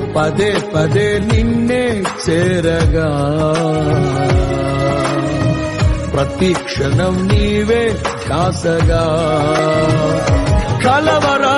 పదే పదే నిన్నే చేరగా ప్రతి క్షణం నీవే ధ్యాసగా కలవరా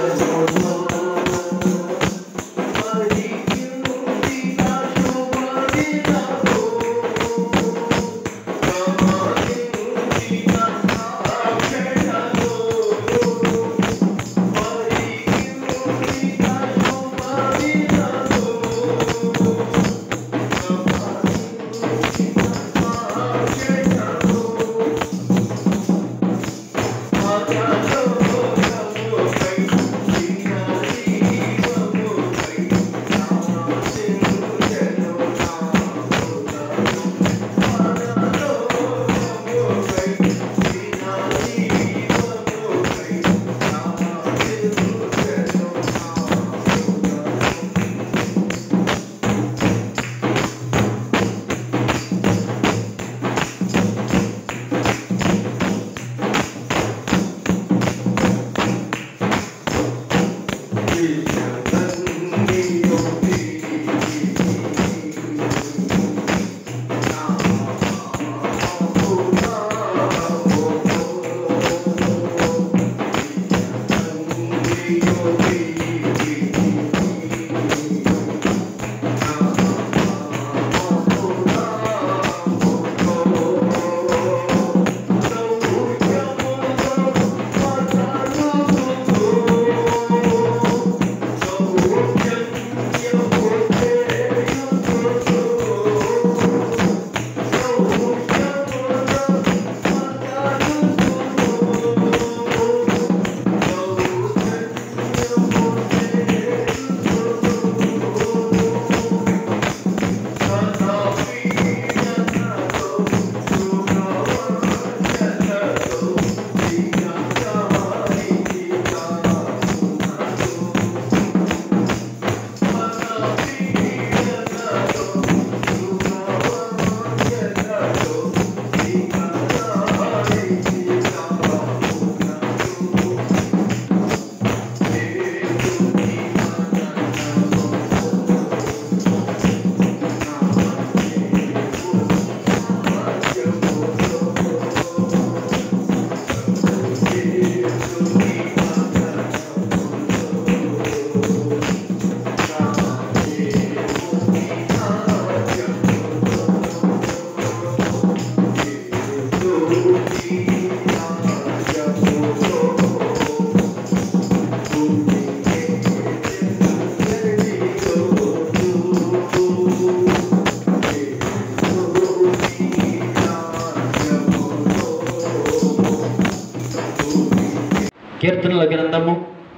కీర్తనల గ్రంథము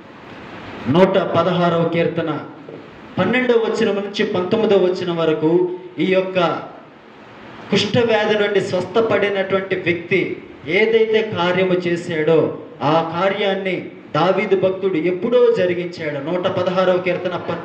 నూట పదహారవ కీర్తన పన్నెండవ వచనం నుంచి పంతొమ్మిదవ వచనం వరకు ఈ యొక్క కుష్ఠవ్యాధి నుండి స్వస్థపడినటువంటి వ్యక్తి ఏదైతే కార్యము చేశాడో ఆ కార్యాన్ని దావీదు భక్తుడు ఎప్పుడో జరిగించాడు నూట పదహారవ కీర్తన పన్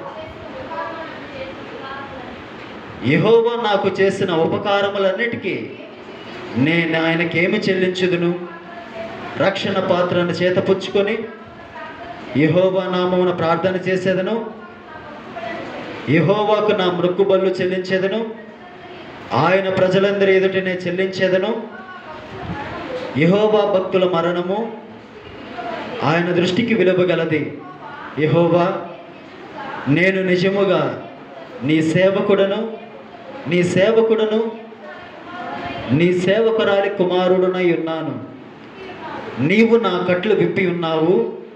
యెహోవా నాకు చేసిన ఉపకారములన్నిటికీ నేను ఆయనకేమి చెల్లించుదును రక్షణ పాత్రను చేతపుచ్చుకొని యెహోవా నామమున ప్రార్థన చేసేదను యెహోవాకు నా మృక్కుబళ్ళు చెల్లించేదను ఆయన ప్రజలందరి ఎదుటనే చెల్లించేదను యెహోవా భక్తుల మరణము ఆయన దృష్టికి విలువగలది యెహోవా నేను నిజముగా నీ సేవకుడను నీ సేవకుడను నీ సేవకురాలి కుమారుడునై ఉన్నాను నీవు నా కట్లు విప్పి ఉన్నావు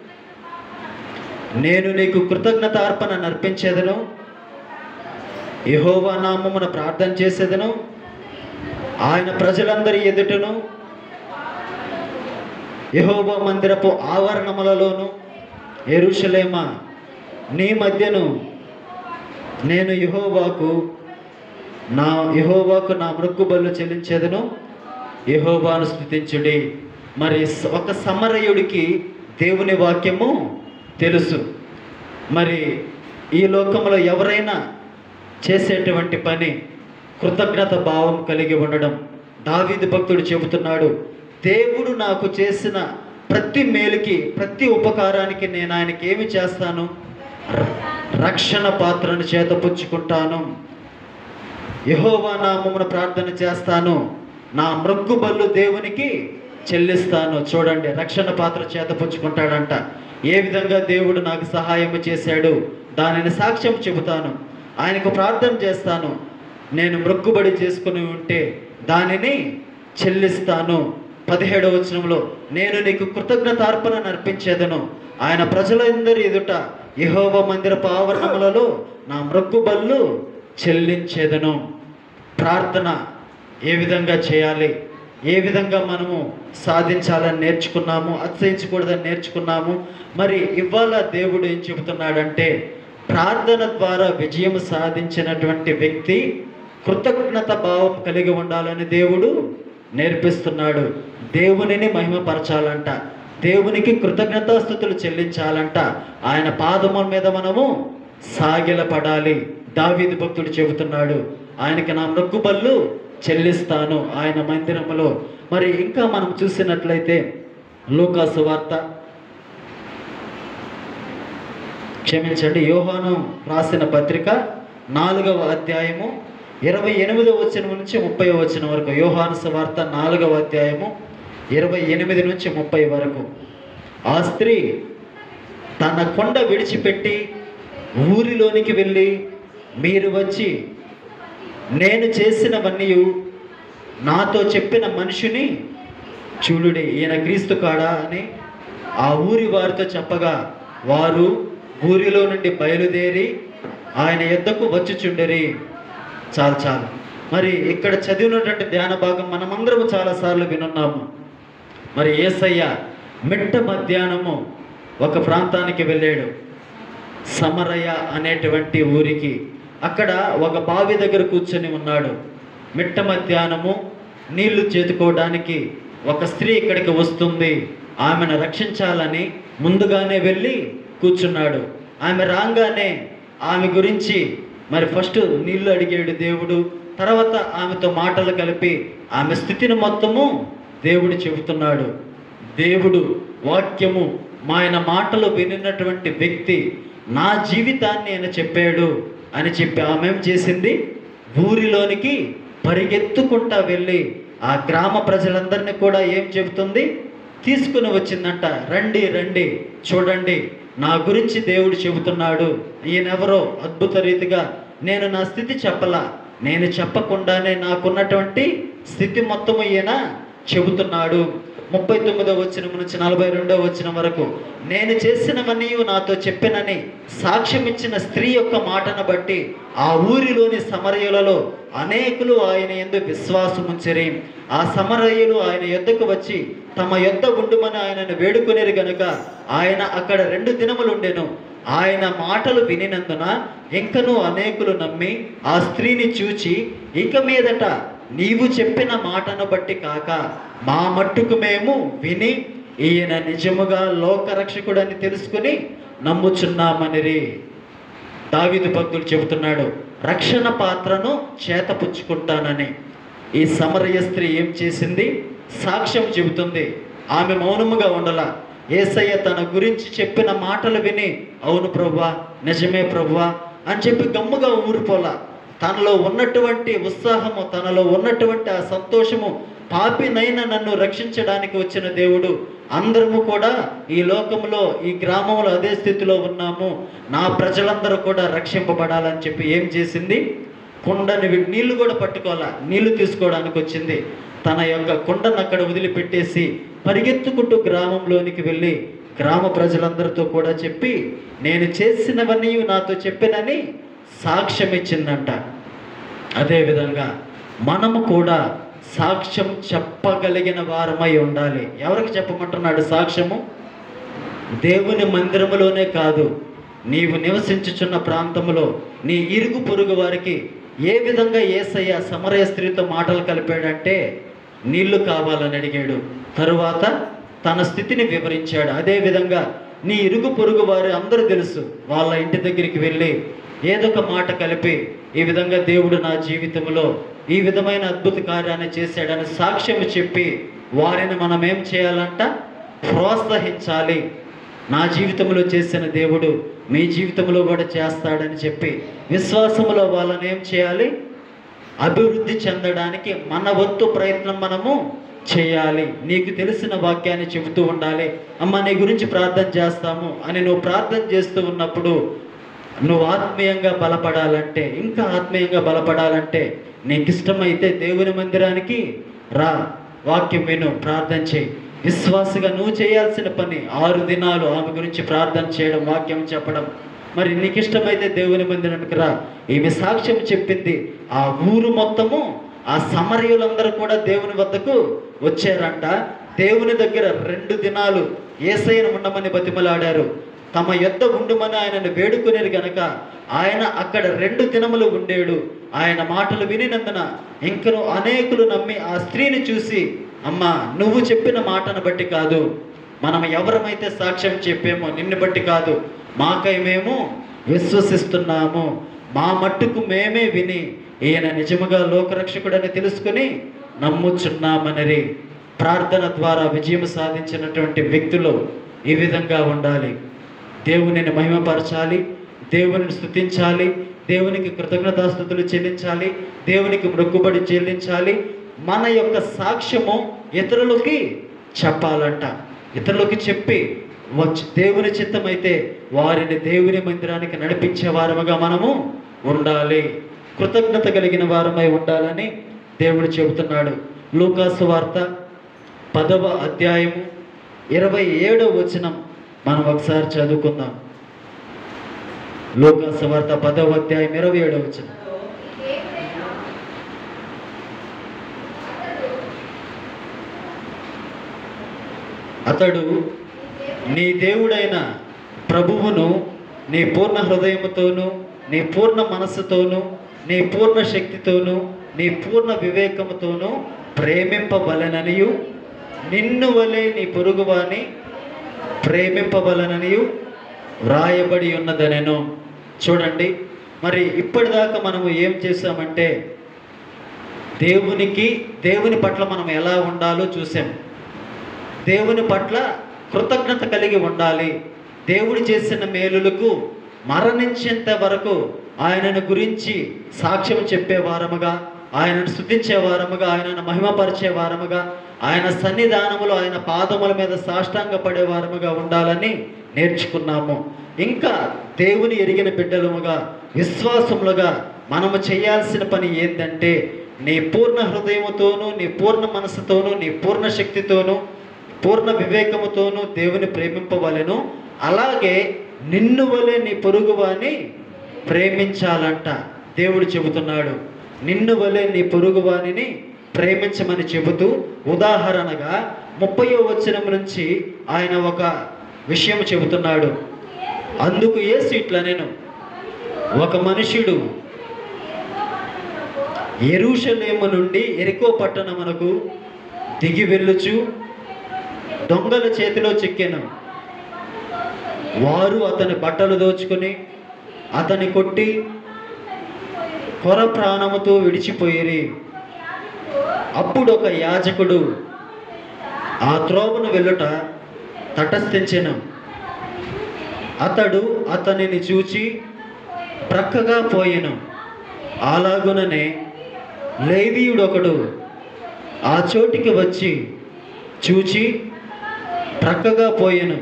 నేను నీకు కృతజ్ఞతార్పణ నర్పించేదను యెహోవా నామమున ప్రార్థన చేసేదను ఆయన ప్రజలందరి ఎదుటను యెహోవా మందిరపు ఆవరణములలోను ఎరుషలేమా నీ మధ్యను నేను యెహోవాకు నా యెహోవాకు నా మృక్కుబళ్ళు చెల్లించేదను యెహోవాను స్థుతించుడి మరి స- ఒక సమరయుడికి దేవుని వాక్యము తెలుసు మరి ఈ లోకంలో ఎవరైనా చేసేటువంటి పని కృతజ్ఞత భావం కలిగి ఉండడం దావీదు భక్తుడు చెబుతున్నాడు దేవుడు నాకు చేసిన ప్రతి మేలుకి ప్రతి ఉపకారానికి నేను ఆయనకి ఏమి చేస్తాను ర- రక్షణ పాత్రను చేతపుచ్చుకుంటాను యహోవా నామమున ప్రార్థన చేస్తాను నా మృగ్గుబల్లు దేవునికి చెల్లిస్తాను చూడండి రక్షణ పాత్ర చేతపుచ్చుకుంటాడంట ఏ విధంగా దేవుడు నాకు సహాయం చేశాడు దానిని సాక్ష్యం చెబుతాను ఆయనకు ప్రార్థన చేస్తాను నేను మృక్కుబడి చేసుకుని ఉంటే దానిని చెల్లిస్తాను పదిహేడవ వచనంలో నేను నీకు కృతజ్ఞతార్పణ నర్పించేదను ఆయన ప్రజలందరి ఎదుట యెహోవా మందిర ఆవరణములలో నా మృక్కుబళ్ళు చెల్లించేదను ప్రార్థన ఏ విధంగా చేయాలి ఏ విధంగా మనము సాధించాలని నేర్చుకున్నాము అతిశయించకూడదని నేర్చుకున్నాము మరి ఇవాళ దేవుడు ఏం చెబుతున్నాడంటే ప్రార్థన ద్వారా విజయం సాధించినటువంటి వ్యక్తి కృతజ్ఞత భావం కలిగి ఉండాలని దేవుడు నేర్పిస్తున్నాడు దేవునిని మహిమపరచాలంట దేవునికి కృతజ్ఞతాస్థుతులు చెల్లించాలంట ఆయన పాదముల మీద మనము సాగిలపడాలి దావీదు భక్తుడు చెబుతున్నాడు ఆయనకి నా మొక్కుబళ్ళు చెల్లిస్తాను ఆయన మందిరములో మరి ఇంకా మనం చూసినట్లయితే లూకాసు వార్త క్షమించండి యోహాను రాసిన పత్రిక నాలుగవ అధ్యాయము ఇరవై ఎనిమిదవ వచనం నుంచి ముప్పై వచనం వరకు యోహాను వార్త నాలుగవ అధ్యాయము ఇరవై ఎనిమిది నుంచి ముప్పై వరకు ఆ స్త్రీ తన కొండ విడిచిపెట్టి ఊరిలోనికి వెళ్ళి మీరు వచ్చి నేను చేసినవన్నీ నాతో చెప్పిన మనిషిని చూడుడి ఈయన క్రీస్తు కాడా అని ఆ ఊరి వారితో చెప్పగా వారు ఊరిలో నుండి బయలుదేరి ఆయన ఎద్దకు వచ్చుచుండరి చాలు చాలు మరి ఇక్కడ చదివినటువంటి ధ్యాన భాగం మనమందరం చాలాసార్లు వినున్నాము మరి ఏసయ్య మిట్ట మధ్యాహ్నము ఒక ప్రాంతానికి వెళ్ళాడు సమరయ అనేటువంటి ఊరికి అక్కడ ఒక బావి దగ్గర కూర్చొని ఉన్నాడు మిట్ట మధ్యాహ్నము నీళ్లు చేతుకోవడానికి ఒక స్త్రీ ఇక్కడికి వస్తుంది ఆమెను రక్షించాలని ముందుగానే వెళ్ళి కూర్చున్నాడు ఆమె రాగానే ఆమె గురించి మరి ఫస్ట్ నీళ్లు అడిగాడు దేవుడు తర్వాత ఆమెతో మాటలు కలిపి ఆమె స్థితిని మొత్తము దేవుడు చెబుతున్నాడు దేవుడు వాక్యము మా ఆయన మాటలు వినినటువంటి వ్యక్తి నా జీవితాన్ని ఆయన చెప్పాడు అని చెప్పి ఆమె ఏం చేసింది ఊరిలోనికి పరిగెత్తుకుంటా వెళ్ళి ఆ గ్రామ ప్రజలందరినీ కూడా ఏం చెబుతుంది తీసుకుని వచ్చిందంట రండి రండి చూడండి నా గురించి దేవుడు చెబుతున్నాడు ఈయనెవరో అద్భుత రీతిగా నేను నా స్థితి చెప్పలా నేను చెప్పకుండానే నాకున్నటువంటి స్థితి మొత్తము ఈయన చెబుతున్నాడు ముప్పై తొమ్మిదో వచ్చిన నుంచి నలభై రెండో వచ్చిన వరకు నేను చేసినవన్నీ నాతో చెప్పినని సాక్ష్యం ఇచ్చిన స్త్రీ యొక్క మాటను బట్టి ఆ ఊరిలోని సమరయులలో అనేకులు ఆయన ఎందు విశ్వాసముంచరి ఆ సమరయులు ఆయన యొద్దకు వచ్చి తమ యొద్ద ఉండుమని ఆయనను వేడుకొనేరు గనుక ఆయన అక్కడ రెండు దినములు ఉండెను ఆయన మాటలు వినినందున ఇంకను అనేకులు నమ్మి ఆ స్త్రీని చూచి ఇక మీదట నీవు చెప్పిన మాటను బట్టి కాక మా మట్టుకు మేము విని ఈయన నిజముగా లోకరక్షకుడని తెలుసుకుని నమ్ముచున్నామనిరి దావీదు భక్తులు చెబుతున్నాడు రక్షణ పాత్రను చేతపుచ్చుకుంటానని ఈ సమరయ స్త్రీ ఏం చేసింది సాక్ష్యం చెబుతుంది ఆమె మౌనముగా ఉండల ఏసయ్య తన గురించి చెప్పిన మాటలు విని అవును ప్రభువా నిజమే ప్రభువా అని చెప్పి గమ్ముగా ఊరిపోలా తనలో ఉన్నటువంటి ఉత్సాహము తనలో ఉన్నటువంటి ఆ సంతోషము పాపినైన నన్ను రక్షించడానికి వచ్చిన దేవుడు అందరము కూడా ఈ లోకంలో ఈ గ్రామంలో అదే స్థితిలో ఉన్నాము నా ప్రజలందరూ కూడా రక్షింపబడాలని చెప్పి ఏం చేసింది కుండని వి- నీళ్లు కూడా పట్టుకోవాలా నీళ్లు తీసుకోవడానికి వచ్చింది తన యొక్క కుండను అక్కడ వదిలిపెట్టేసి పరిగెత్తుకుంటూ గ్రామంలోనికి వెళ్ళి గ్రామ ప్రజలందరితో కూడా చెప్పి నేను చేసినవన్నీ నాతో చెప్పినని సాక్ష్యం ఇచ్చిందంట అదేవిధంగా మనము కూడా సాక్ష్యం చెప్పగలిగిన వారమై ఉండాలి ఎవరికి చెప్పమంటున్నాడు సాక్ష్యము దేవుని మందిరములోనే కాదు నీవు నివసించుచున్న ప్రాంతములో నీ ఇరుగు పొరుగు వారికి ఏ విధంగా ఏసయ్య సమరయ స్త్రీతో మాటలు కలిపాడంటే నీళ్లు కావాలని అడిగాడు తరువాత తన స్థితిని వివరించాడు అదే విధంగా నీ ఇరుగు పొరుగు వారు అందరూ తెలుసు వాళ్ళ ఇంటి దగ్గరికి వెళ్ళి ఏదో ఒక మాట కలిపి ఈ విధంగా దేవుడు నా జీవితంలో ఈ విధమైన అద్భుత కార్యాన్ని చేశాడని సాక్ష్యం చెప్పి వారిని మనం ఏం చేయాలంట ప్రోత్సహించాలి నా జీవితంలో చేసిన దేవుడు మీ జీవితంలో కూడా చేస్తాడని చెప్పి విశ్వాసములో వాళ్ళని ఏం చేయాలి అభివృద్ధి చెందడానికి మన వంతు ప్రయత్నం మనము చేయాలి నీకు తెలిసిన వాక్యాన్ని చెబుతూ ఉండాలి అమ్మ నీ గురించి ప్రార్థన చేస్తాము అని నువ్వు ప్రార్థన చేస్తూ ఉన్నప్పుడు నువ్వు ఆత్మీయంగా బలపడాలంటే ఇంకా ఆత్మీయంగా బలపడాలంటే నీకు ఇష్టమైతే దేవుని మందిరానికి రా వాక్యం విను ప్రార్థన చేయి విశ్వాసగా నువ్వు చేయాల్సిన పని ఆరు దినాలు ఆమె గురించి ప్రార్థన చేయడం వాక్యం చెప్పడం మరి నీకు ఇష్టమైతే దేవుని మందిరానికి రా ఈమె సాక్ష్యం చెప్పింది ఆ ఊరు మొత్తము ఆ సమరయులందరూ కూడా దేవుని వద్దకు వచ్చారంట దేవుని దగ్గర రెండు దినాలు ఏసైన ఉండమని బతిమలాడారు తమ యొద్ద ఉండుమని ఆయనను వేడుకునేది గనక ఆయన అక్కడ రెండు దినములు ఉండేడు ఆయన మాటలు వినినందున ఇంకను అనేకులు నమ్మి ఆ స్త్రీని చూసి అమ్మా నువ్వు చెప్పిన మాటను బట్టి కాదు మనం ఎవరమైతే సాక్ష్యం చెప్పామో నిన్ను బట్టి కాదు మాకై మేము విశ్వసిస్తున్నాము మా మట్టుకు మేమే విని ఈయన నిజముగా లోకరక్షకుడని తెలుసుకుని నమ్ముచున్నామనరి ప్రార్థన ద్వారా విజయం సాధించినటువంటి వ్యక్తులు ఈ విధంగా ఉండాలి దేవునిని మహిమపరచాలి దేవునిని స్తుతించాలి దేవునికి కృతజ్ఞతాస్థుతులు చెల్లించాలి దేవునికి మొక్కుబడి చెల్లించాలి మన యొక్క సాక్ష్యము ఇతరులకి చెప్పాలంట ఇతరులకి చెప్పి వచ్చి దేవుని చిత్తమైతే వారిని దేవుని మందిరానికి నడిపించే వారముగా మనము ఉండాలి కృతజ్ఞత కలిగిన వారమై ఉండాలని దేవుడు చెబుతున్నాడు లూకాసు వార్త పదవ అధ్యాయము ఇరవై ఏడవ వచనం మనం ఒకసారి చదువుకుందాం లూకాసు వార్త పదవ అధ్యాయం ఇరవై ఏడవ వచనం అతడు నీ దేవుడైన ప్రభువును నీ పూర్ణ హృదయముతోను నీ పూర్ణ మనస్సుతోను నీ పూర్ణ శక్తితోను నీ పూర్ణ వివేకముతోను ప్రేమింపబలననియు నిన్ను వలె నీ పొరుగువాని ప్రేమింపబలననియు వ్రాయబడి ఉన్నదనెను చూడండి మరి ఇప్పటిదాకా మనము ఏం చేసామంటే దేవునికి దేవుని పట్ల మనం ఎలా ఉండాలో చూసాం దేవుని పట్ల కృతజ్ఞత కలిగి ఉండాలి దేవుడు చేసిన మేలులకు మరణించేంత వరకు ఆయనను గురించి సాక్ష్యం చెప్పే వారముగా ఆయనను స్థుతించే వారముగా ఆయనను మహిమపరిచే వారముగా ఆయన సన్నిధానములో ఆయన పాదముల మీద సాష్టాంగ పడే వారముగా ఉండాలని నేర్చుకున్నాము ఇంకా దేవుని ఎరిగిన బిడ్డలముగా విశ్వాసములుగా మనము చేయాల్సిన పని ఏంటంటే నీ పూర్ణ హృదయముతోనూ నీ పూర్ణ మనసుతోనూ నీ పూర్ణ శక్తితోనూ పూర్ణ వివేకముతోనూ దేవుని ప్రేమింపవలెను అలాగే నిన్ను వలె నీ పొరుగువాని ప్రేమించాలంట దేవుడు చెబుతున్నాడు నిన్ను వలె నీ పొరుగువానిని ప్రేమించమని చెబుతూ ఉదాహరణగా ముప్పయో వచనం నుంచి ఆయన ఒక విషయం చెబుతున్నాడు అందుకు ఏసు ఇట్లా నేను ఒక మనుష్యుడు ఎరుషలేము నుండి ఎరికో పట్టణమునకు దిగి వెళ్ళుచు దొంగల చేతిలో చిక్కెను వారు అతని బట్టలు దోచుకొని అతని కొట్టి కొర ప్రాణముతో విడిచిపోయిరి అప్పుడు ఒక యాజకుడు ఆ త్రోవను వెళ్ళుట తటస్థించెను అతడు అతనిని చూచి ప్రక్కగా పోయెను అలాగుననే లేవీయుడొకడు ఆ చోటికి వచ్చి చూచి ప్రక్కగా పోయెను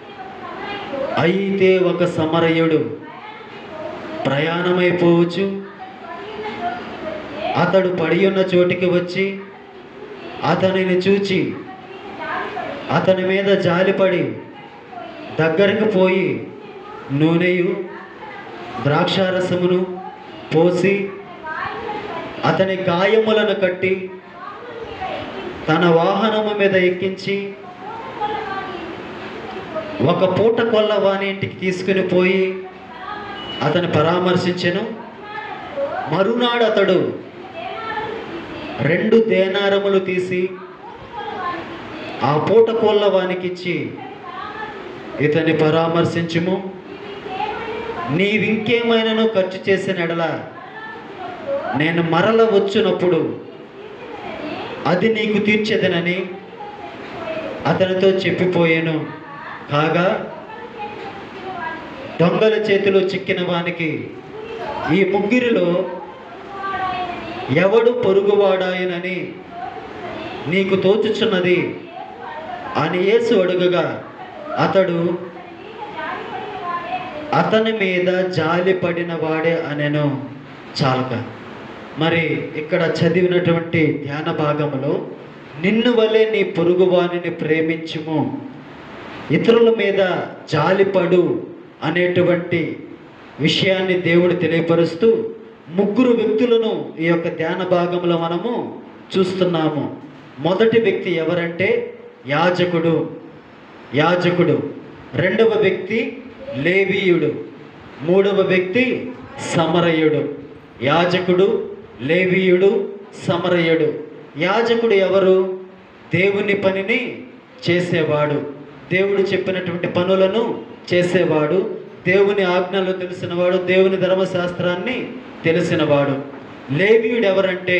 అయితే ఒక సమరయుడు ప్రయాణమైపోవచ్చు అతడు పడి ఉన్న చోటికి వచ్చి అతనిని చూచి అతని మీద జాలిపడి దగ్గరికి పోయి నూనెయు ద్రాక్షారసమును పోసి అతని గాయములను కట్టి తన వాహనము మీద ఎక్కించి ఒక పూట కొల్ల వాని ఇంటికి తీసుకుని పోయి అతని పరామర్శించెను మరునాడు అతడు రెండు దేనారములు తీసి ఆ పూట కోళ్ళ వానికిచ్చి ఇతన్ని పరామర్శించుము నీవింకేమైనాను ఖర్చు చేసిన ఎడల నేను మరల వచ్చినప్పుడు అది నీకు తీర్చేదనని అతనితో చెప్పిపోయాను కాగా దొంగల చేతిలో చిక్కిన వానికి ఈ ముగ్గురిలో ఎవడు పొరుగువాడాయనని నీకు తోచుచున్నది అని యేసు అడుగగా అతడు అతని మీద జాలి పడిన వాడే అనెను చాలక మరి ఇక్కడ చదివినటువంటి ధ్యాన భాగంలో నిన్ను వలె నీ పొరుగువానిని ప్రేమించుము ఇతరుల మీద జాలిపడు అనేటువంటి విషయాన్ని దేవుడు తెలియపరుస్తూ ముగ్గురు వ్యక్తులను ఈ యొక్క ధ్యాన భాగంలో మనము చూస్తున్నాము మొదటి వ్యక్తి ఎవరంటే యాజకుడు యాజకుడు రెండవ వ్యక్తి లేవీయుడు మూడవ వ్యక్తి సమరయుడు యాజకుడు లేవీయుడు సమరయుడు యాజకుడు ఎవరు దేవుని పనిని చేసేవాడు దేవుడు చెప్పినటువంటి పనులను చేసేవాడు దేవుని ఆజ్ఞలు తెలిసినవాడు దేవుని ధర్మశాస్త్రాన్ని తెలిసినవాడు లేవీయుడు ఎవరంటే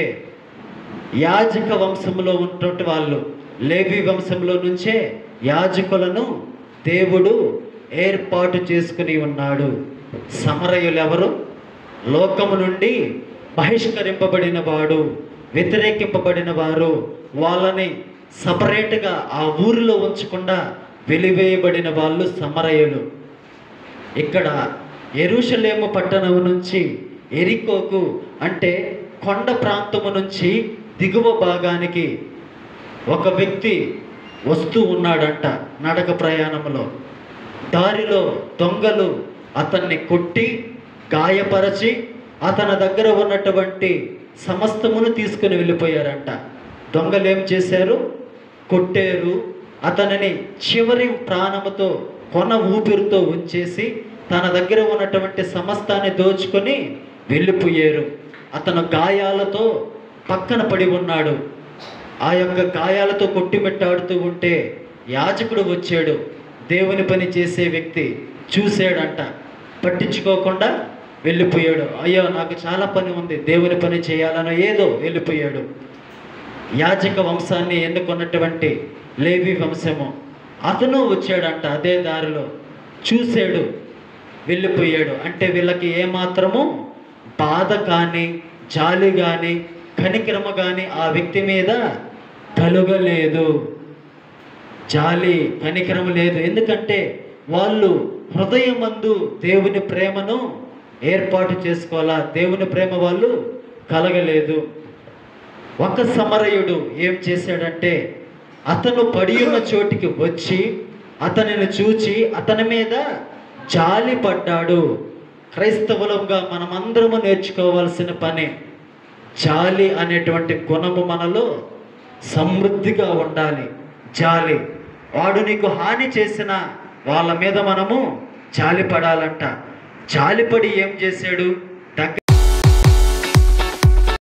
యాజక వంశంలో ఉన్నటువంటి వాళ్ళు లేవి వంశంలో నుంచే యాజకులను దేవుడు ఏర్పాటు చేసుకుని ఉన్నాడు సమరయులు ఎవరు లోకము నుండి బహిష్కరింపబడిన వాడు వ్యతిరేకింపబడిన వారు వాళ్ళని సపరేట్గా ఆ ఊరిలో ఉంచకుండా వెలివేయబడిన వాళ్ళు సమరయులు ఇక్కడ ఎరుషలేము పట్టణం నుంచి ఎరికోకు అంటే కొండ ప్రాంతము నుంచి దిగువ భాగానికి ఒక వ్యక్తి వస్తూ ఉన్నాడంట నడక ప్రయాణంలో దారిలో దొంగలు అతన్ని కొట్టి గాయపరచి అతని దగ్గర ఉన్నటువంటి సమస్తమును తీసుకుని వెళ్ళిపోయారంట దొంగలు ఏం చేశారు కొట్టారు అతనిని చివరి ప్రాణముతో కొన ఊపిరితో ఉంచేసి తన దగ్గర ఉన్నటువంటి సమస్తాన్ని దోచుకొని వెళ్ళిపోయారు అతను గాయాలతో పక్కన పడి ఉన్నాడు ఆ యొక్క గాయాలతో కొట్టిమెట్టాడుతూ ఉంటే యాజకుడు వచ్చాడు దేవుని పని చేసే వ్యక్తి చూశాడంట పట్టించుకోకుండా వెళ్ళిపోయాడు అయ్యో నాకు చాలా పని ఉంది దేవుని పని చేయాలనో ఏదో వెళ్ళిపోయాడు యాజక వంశాన్ని ఎన్నుకున్నటువంటి లేవి వంశము అతను వచ్చాడంట అదే దారిలో చూశాడు వెళ్ళిపోయాడు అంటే వీళ్ళకి ఏమాత్రము బాధ కానీ జాలి కానీ కనికరమ కానీ ఆ వ్యక్తి మీద కలుగలేదు జాలి కనికరం లేదు ఎందుకంటే వాళ్ళు హృదయమందు దేవుని ప్రేమను ఏర్పాటు చేసుకోవాలా దేవుని ప్రేమ వాళ్ళు కలగలేదు ఒక సమరయుడు ఏం చేశాడంటే అతను పడి ఉన్న చోటికి వచ్చి అతనిని చూచి అతని మీద జాలి పడ్డాడు క్రైస్తవులంగా మనమందరము నేర్చుకోవాల్సిన పని జాలి అనేటువంటి గుణము మనలో సమృద్ధిగా ఉండాలి జాలి వాడు నీకు హాని చేసిన వాళ్ళ మీద మనము జాలి పడాలంట జాలిపడి ఏం చేశాడు